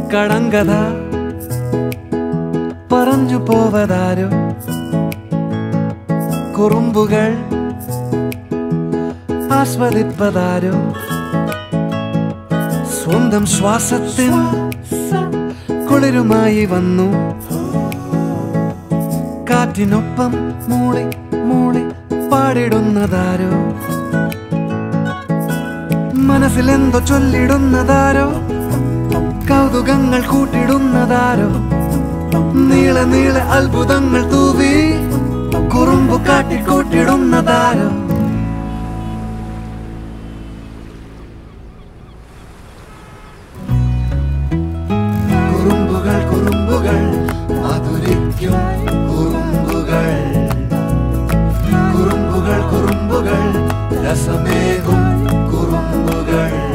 കടങ്കഥ പറഞ്ഞു പോവതാരോ കുറുമ്പുകൾ ആസ്വദിപ്പതാരോ സ്വന്തം ശ്വാസത്തിൽ കുളിരുമായി വന്നു കാറ്റിനൊപ്പം മൂളി മൂളി പാടിടുന്നതാരോ മനസ്സിലെന്തോ ചൊല്ലിടുന്നതാരോ കൗതുകങ്ങൾ കൂട്ടിടുന്നതാരോ നീളെ നീളെ അത്ഭുതങ്ങൾ തൂവി കുറുമ്പു കാട്ടിക്കൂട്ടിടുന്നതാരോ കുറുമ്പുകൾ കുറുമ്പുകൾ മധുരിക്കും കുറുമ്പുകൾ കുറുമ്പുകൾ കുറുമ്പുകൾ രസമേകും കുറുമ്പുകൾ